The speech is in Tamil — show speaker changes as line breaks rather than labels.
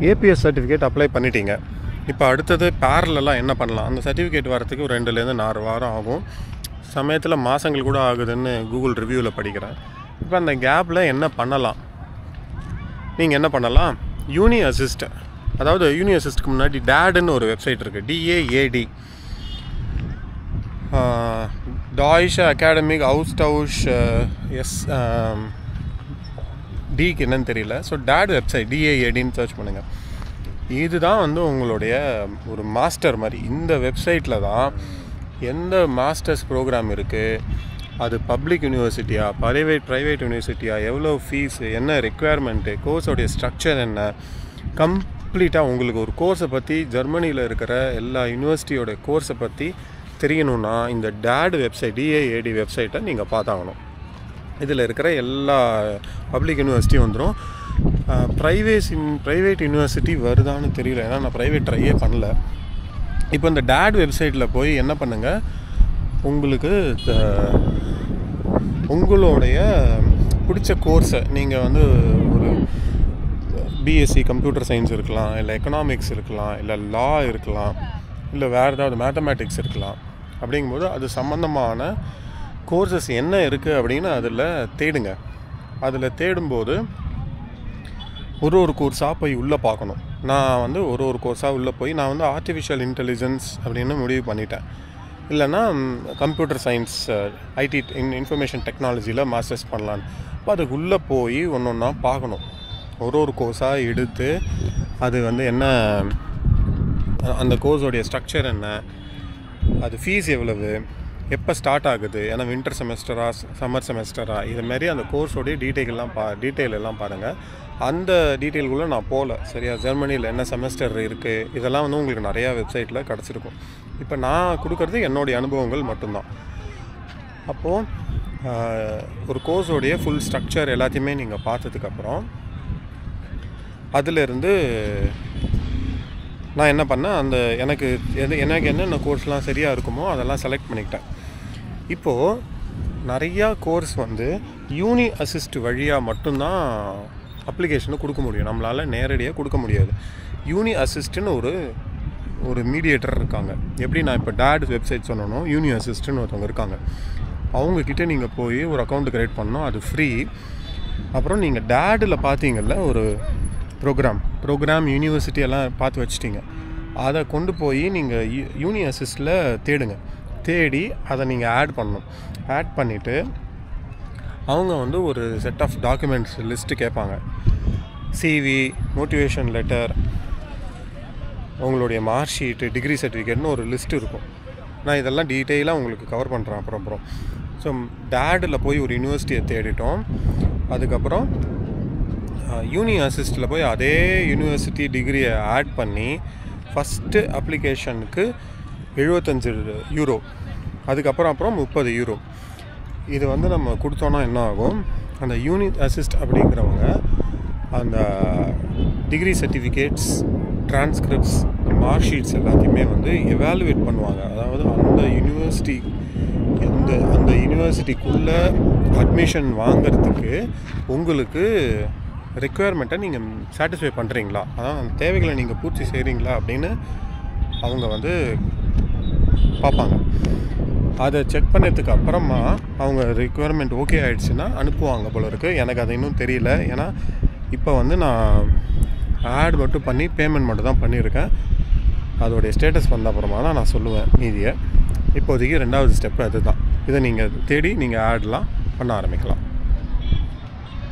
ஏபிஎஸ் சர்டிஃபிகேட் அப்ளை பண்ணிட்டீங்க இப்போ அடுத்தது பேரலெல்லாம் என்ன பண்ணலாம் அந்த சர்டிஃபிகேட் வரத்துக்கு ஒரு ரெண்டுலேருந்து நாலு வாரம் ஆகும் சமயத்தில் மாதங்கள் கூட ஆகுதுன்னு கூகுள் ரிவ்யூவில் படிக்கிறேன் இப்போ அந்த கேப்பில் என்ன பண்ணலாம் நீங்கள் என்ன பண்ணலாம் யூனி அசிஸ்ட் அதாவது யூனி அசிஸ்ட்க்கு முன்னாடி டேடுன்னு ஒரு வெப்சைட் இருக்குது டிஏஏடி டாய்ஷ் அகாடமிக் ஹவுஸ் டவுஷ் எஸ் டிக்கு என்னன்னு தெரியல ஸோ டேட் வெப்சைட் டிஏஏடின்னு சர்ச் பண்ணுங்கள் இதுதான் வந்து உங்களுடைய ஒரு மாஸ்டர் மாதிரி இந்த வெப்சைட்டில் தான் எந்த மாஸ்டர்ஸ் ப்ரோக்ராம் இருக்குது அது பப்ளிக் யூனிவர்சிட்டியா ப்ரைவேட் ப்ரைவேட் யூனிவர்சிட்டியா எவ்வளோ ஃபீஸ் என்ன ரெக்குயர்மெண்ட்டு கோர்ஸோடைய ஸ்ட்ரக்சர் என்ன கம்ப்ளீட்டாக உங்களுக்கு ஒரு கோர்ஸை பற்றி ஜெர்மனியில் இருக்கிற எல்லா யூனிவர்சிட்டியோட கோர்ஸை பற்றி தெரியணும்னா இந்த டேட் வெப்சைட் டிஏஏடி வெப்சைட்டை நீங்கள் பார்த்தாகணும் இதில் இருக்கிற எல்லா பப்ளிக் யூனிவர்சிட்டியும் வந்துடும் ப்ரைவேஸ் இன் ப்ரைவேட் யூனிவர்சிட்டி வருதான்னு தெரியல ஏன்னா நான் ப்ரைவேட் ட்ரையே பண்ணல இப்போ இந்த டேட் வெப்சைட்டில் போய் என்ன பண்ணுங்கள் உங்களுக்கு த- உங்களுடைய பிடிச்ச கோர்ஸை நீங்கள் வந்து ஒரு பிஎஸ்சி கம்ப்யூட்டர் சயின்ஸ் இருக்கலாம் இல்லை எக்கனாமிக்ஸ் இருக்கலாம் இல்லை லா இருக்கலாம் இல்லை வேறு ஏதாவது மேத்தமேட்டிக்ஸ் இருக்கலாம் அப்படிங்கும்போது அது சம்மந்தமான கோர்சஸ் என்ன இருக்குது அப்படின்னு அதில் தேடுங்க அதில் தேடும்போது ஒரு ஒரு கோர்ஸாக போய் உள்ளே பார்க்கணும் நான் வந்து ஒரு ஒரு கோர்ஸாக உள்ளே போய் நான் வந்து ஆர்டிஃபிஷியல் இன்டெலிஜென்ஸ் அப்படின்னு முடிவு பண்ணிட்டேன் இல்லைன்னா computer science IT in information டெக்னாலஜியில் மாஸ்டர்ஸ் பண்ணலான்னு அப்போ அதுக்கு உள்ளே போய் ஒன்று ஒன்றா பார்க்கணும் ஒரு ஒரு கோர்ஸாக எடுத்து அது வந்து என்ன அந்த கோர்ஸோடைய ஸ்ட்ரக்சர் என்ன அது ஃபீஸ் எவ்வளவு எப்போ ஸ்டார்ட் ஆகுது ஏன்னா வின்டர் செமஸ்டரா சம்மர் செமஸ்டரா இது மாதிரி அந்த கோர்ஸோடைய டீட்டெயில் எல்லாம் பா டீட்டெயில் எல்லாம் பாருங்கள் அந்த டீட்டெயில்குள்ளே நான் போகல சரியா ஜெர்மனியில் என்ன செமஸ்டர் இருக்குது இதெல்லாம் வந்து உங்களுக்கு நிறையா வெப்சைட்டில் கிடச்சிருக்கும் இப்போ நான் கொடுக்குறது என்னுடைய அனுபவங்கள் மட்டும்தான் அப்போது ஒரு கோர்ஸோடைய ஃபுல் ஸ்ட்ரக்சர் எல்லாத்தையுமே நீங்கள் பார்த்ததுக்கப்புறம் அதிலிருந்து நான் என்ன பண்ணேன் அந்த எனக்கு எது எனக்கு என்னென்ன கோர்ஸ்லாம் சரியாக இருக்குமோ அதெல்லாம் செலக்ட் பண்ணிக்கிட்டேன் இப்போது நிறையா கோர்ஸ் வந்து யூனி அசிஸ்ட் வழியாக மட்டும்தான் அப்ளிகேஷனை கொடுக்க முடியும் நம்மளால் நேரடியாக கொடுக்க முடியாது யூனி அசிஸ்ட்னு ஒரு ஒரு மீடியேட்டர் இருக்காங்க எப்படி நான் இப்போ டேட் வெப்சைட் சொன்னனோ யூனி அசிஸ்ட்னு ஒருத்தவங்க இருக்காங்க அவங்கக்கிட்ட நீங்கள் போய் ஒரு அக்கௌண்ட் கிரியேட் பண்ணணும் அது ஃப்ரீ அப்புறம் நீங்கள் டேடில் பார்த்தீங்கல்ல ஒரு ப்ரோக்ராம் ப்ரோக்ராம் யூனிவர்சிட்டி எல்லாம் பார்த்து வச்சிட்டிங்க அதை கொண்டு போய் நீங்கள் யூனி அசிஸ்டில் தேடுங்க தேடி அதை நீங்கள் ஆட் பண்ணணும் ஆட் பண்ணிவிட்டு அவங்க வந்து ஒரு செட் ஆஃப் டாக்குமெண்ட்ஸ் லிஸ்ட்டு கேட்பாங்க சிவி மோட்டிவேஷன் லெட்டர் உங்களுடைய மார்க் ஷீட்டு டிகிரி சர்டிஃபிகேட்னு ஒரு லிஸ்ட் இருக்கும் நான் இதெல்லாம் டீட்டெயிலாக உங்களுக்கு கவர் பண்ணுறேன் அப்புறம் அப்புறம் ஸோ டேடில் போய் ஒரு யூனிவர்சிட்டியை தேடிட்டோம் அதுக்கப்புறம் யூனி அசிஸ்டில் போய் அதே யூனிவர்சிட்டி டிகிரியை ஆட் பண்ணி ஃபஸ்ட்டு அப்ளிகேஷனுக்கு எழுபத்தஞ்சு யூரோ அதுக்கப்புறம் அப்புறம் முப்பது யூரோ இது வந்து நம்ம கொடுத்தோன்னா என்ன ஆகும் அந்த யூனி அசிஸ்ட் அப்படிங்கிறவங்க அந்த degree certificates transcripts mark sheets எல்லாத்தையுமே வந்து எவாலுவேட் பண்ணுவாங்க அதாவது அந்த யூனிவர்சிட்டி எந்த அந்த யூனிவர்சிட்டிக்குள்ளே அட்மிஷன் வாங்கிறதுக்கு உங்களுக்கு ரெக்குயர்மெண்ட்டை நீங்கள் சாட்டிஸ்ஃபை பண்ணுறீங்களா அதாவது அந்த தேவைகளை நீங்கள் பூர்த்தி செய்கிறீங்களா அப்படின்னு அவங்க வந்து பார்ப்பாங்க அதை செக் பண்ணதுக்கு அப்புறமா அவங்க ரெக்குயர்மெண்ட் ஓகே ஆயிடுச்சுன்னா அனுப்புவாங்க போல இருக்குது எனக்கு அது இன்னும் தெரியல ஏன்னா இப்போ வந்து நான் ஆட் மட்டும் பண்ணி பேமெண்ட் மட்டும் தான் பண்ணியிருக்கேன் அதோடைய ஸ்டேட்டஸ் வந்த அப்புறமா தான் நான் சொல்லுவேன் மீதியை இப்போதைக்கு ரெண்டாவது ஸ்டெப்பு அதுதான் இதை நீங்கள் தேடி நீங்கள் ஆட்லாம் பண்ண ஆரம்பிக்கலாம்